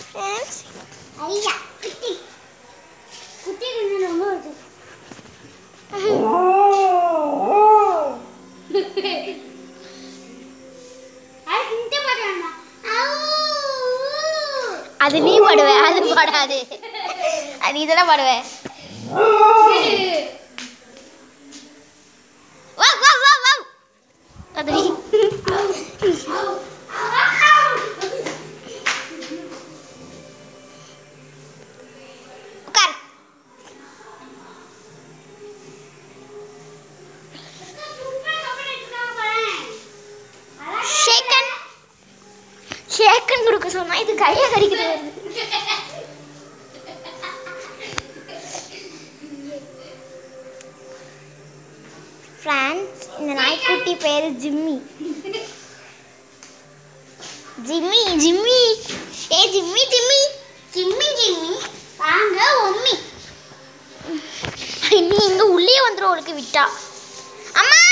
friends ஐயா குட்டி குட்டி கொஞ்சம் ரொம்ப வருது அது இந்த பாடுறாமா அது நீ பாடுவ அது பாடாது அது நீ தானே பாடுவ வா வா வா வா அது நீ உட்கார் ஷேக்கன் ஷேக்கன் கொடுக்க சொன்னா இது கையை கடிக்கிறது வருது ஃப்ரான்ஸ் இந்த நாய்க்குட்டி பேர் ஜிம்மி ஜிம்மி ஜிம்மி ஏ ஜிம்மி ஜிம்மி ஜிம்மி ஜிம்மி வாங்க உம்மி நீ இங்க உள்ளே வந்துடும் உனக்கு விட்டா அம்மா